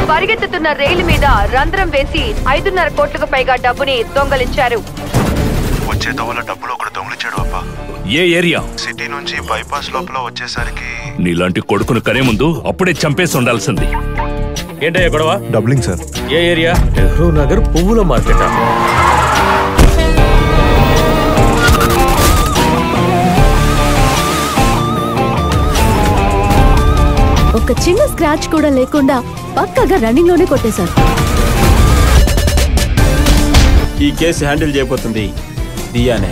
పరిగెత్తుతున్న రైలు మీద రంధ్రం వేసి ఐదున్నర కోట్లకు పైగా డబ్బుని దొంగలించారు వచ్చే దోవల డబ్బులు ఒకడు దొంగిలించాడు అప్ప ఏ ఏరియా సిటీ నుంచి బైపాస్ లోపల వచ్చేసరికి నీలాంటి కొడుకును కనే ముందు అప్పుడే చంపేసి ఉండాల్సింది ఏంటయ్యా గొడవ డబ్లింగ్ సార్ ఏ ఏరియా నెహ్రూ నగర్ పువ్వుల మార్కెట్ ఒక చిన్న స్క్రాచ్ కూడా లేకుండా పక్కగా రన్నింగ్ లోనే కొట్టేశారు ఈ కేసు హ్యాండిల్ చేయబోతుంది దియానే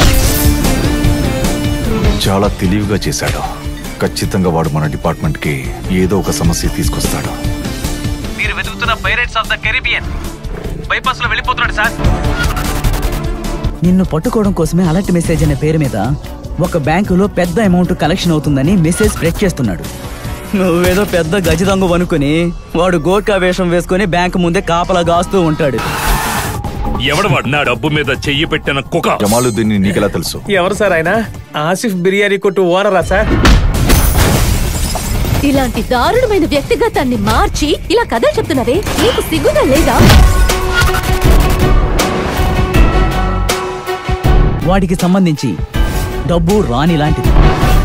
చాలా తెలివిగా చేశాడు ఖచ్చితంగా వాడు మన డిపార్ట్మెంట్ కి ఏదో ఒక సమస్య తీసుకొస్తాడు మీరు వెతుకుతున్న pirates of the Caribbean bypass లో వెళ్ళిపోతున్నాడు సార్ నిన్ను పట్టుకోవడం కోసమే అలర్ట్ మెసేజ్ అనే పేరు మీద ఒక బ్యాంకులో పెద్ద అమౌంట్ కలెక్షన్ అవుతుందని మెసేజ్ స్ప్రెడ్ చేస్తున్నాడు నువ్వేదో పెద్ద గజ దొంగ అనుకుని వాడు గోర్ఖా వేషం వేసుకుని బ్యాంకు ముందే కాపలా గాస్తూ ఉంటాడు ఎవడవాడు నా డబ్బు మీద చెయ్యి పెట్టిన కుక జమాలుద్దీన్ నీకెలా తెలుసు ఎవరు సార్ ఆయన ఆసిఫ్ బిర్యానీ కొట్టు ఓనరా సార్ ఇలాంటి దారుణమైన వ్యక్తిగతాన్ని మార్చి ఇలా కథలు చెప్తున్నావే నీకు సిగ్గుగా లేదా వాడికి సంబంధించి డబ్బు రాని లాంటిది